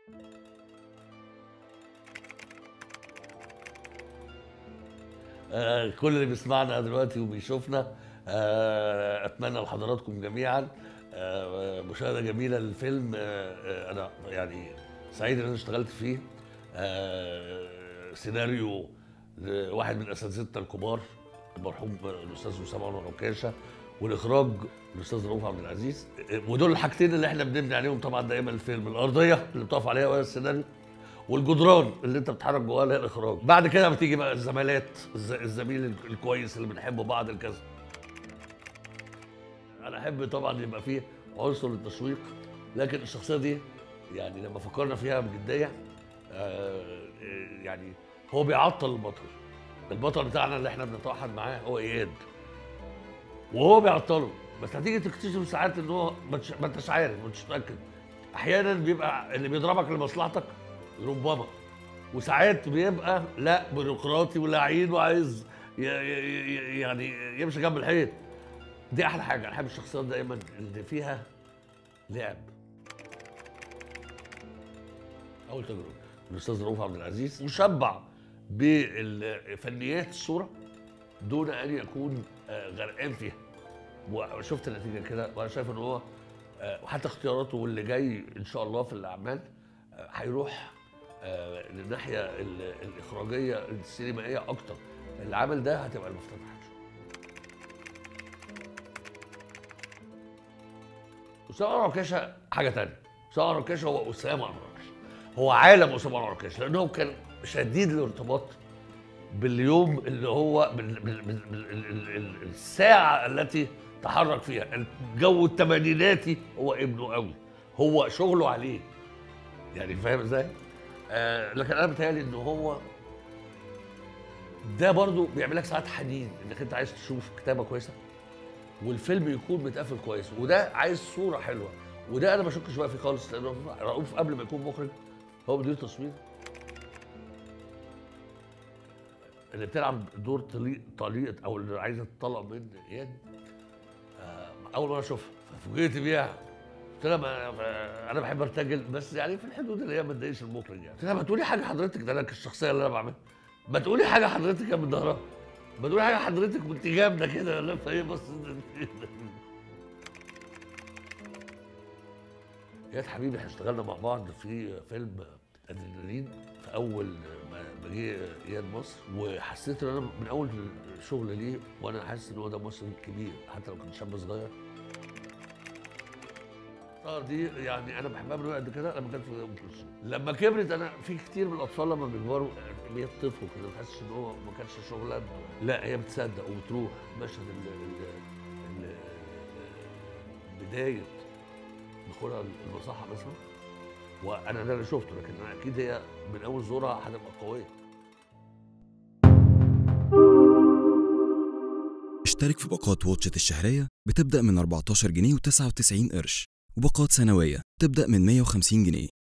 آه، كل اللي بيسمعنا دلوقتي وبيشوفنا آه، اتمنى لحضراتكم جميعا آه، مشاهده جميله للفيلم آه، آه، انا يعني سعيد ان انا اشتغلت فيه آه، سيناريو لواحد من اساتذتنا الكبار المرحوم الاستاذ اسامه انور عكاشه والاخراج الاستاذ رؤوف عبد العزيز آه، ودول الحاجتين اللي احنا بنبني عليهم طبعا دايما الفيلم الارضيه اللي بتقف عليها وهي السيناريو والجدران اللي انت بتتحرك جواها اللي هي الاخراج بعد كده بتيجي بقى الزمالات الز- الزميل الكويس اللي بنحبه بعض الكذا انا احب طبعا يبقى فيه عنصر التشويق لكن الشخصيه دي يعني لما فكرنا فيها بجديه آه، يعني هو بيعطل البطل البطل بتاعنا اللي احنا بنتوحد معاه هو اياد وهو بيعطله بس هتيجي تكتشف ساعات ان هو ما تش- ما انتش عارف ما انتش متاكد احيانا بيبقى اللي بيضربك لمصلحتك ربما وساعات بيبقى لا بيروقراطي ولعين وعايز ي- ي- ي- يعني يمشي جنب الحيط دي احلى حاجه انا بحب الشخصيات دايما اللي فيها لعب اول تجربه الاستاذ رؤوف عبد العزيز مشبع بفنيات الصوره دون ان يكون آه، غرقان فيها وشفت النتيجه كده وانا شايف ان هو آه، وحتى اختياراته واللي جاي ان شاء الله في الاعمال آه، هيروح آه، للناحيه ال- الاخراجيه السينمائيه اكتر العمل ده هتبقى المفتتح ان شاء الله اسامه انور عكاشه حاجه تانية اسامه انور عكاشه هو اسامه انور عكاشه هو عالم اسامه انور عكاشه لانه كان شديد الارتباط باليوم اللي هو بال بال بال بال ال- ال- ال- الساعه التي تحرك فيها الجو الثمانيناتي هو ابنه قوي هو شغله عليه يعني فاهم ازاي؟ آه لكن انا بتهيألي ان هو ده برضو بيعمل لك ساعات حنين انك انت عايز تشوف كتابه كويسه والفيلم يكون متقفل كويس وده عايز صوره حلوه وده انا ما بشكش بقى فيه خالص لان رؤوف قبل ما يكون مخرج هو مدير تصوير اللي بتلعب دور طليق طليقه او اللي عايزه تطلق من اياد آه، اول مره اشوفها ففوجئت بيها قلت لها ما ما- انا بحب ارتجل بس يعني في الحدود اللي هي ما تضايقش المخرج يعني قلت لها ما تقولي حاجه حضرتك ده انا الشخصيه اللي انا بعملها ما تقولي حاجه حضرتك يا من ظهرها ما تقولي حاجه حضرتك وانت جامده كده لا فايه بص اياد حبيبي احنا اشتغلنا مع بعض في فيلم ادرينالين في اول ما ما جه اياد مصر وحسيت ان انا من اول شغل ليه وانا حاسس ان هو ده ممثل كبير حتى لو كان شاب صغير اه دي يعني انا بحبها من وأنا قد كده لما كانت في ام كلثوم لما كبرت انا في كتير من الاطفال لما بيكبروا بيطفوا كده ما تحسش ان هو ما كانش شغلانه لا هي بتصدق وبتروح مشهد ال ال ال بدايه دخولها المصحه مثلا وانا ده اللي شفته لكن انا اكيد هي من اول زورها هتبقى قويه اشترك في باقات واتشت الشهرية بتبدأ من 14 جنيه و99 قرش وباقات سنوية تبدأ من 150 جنيه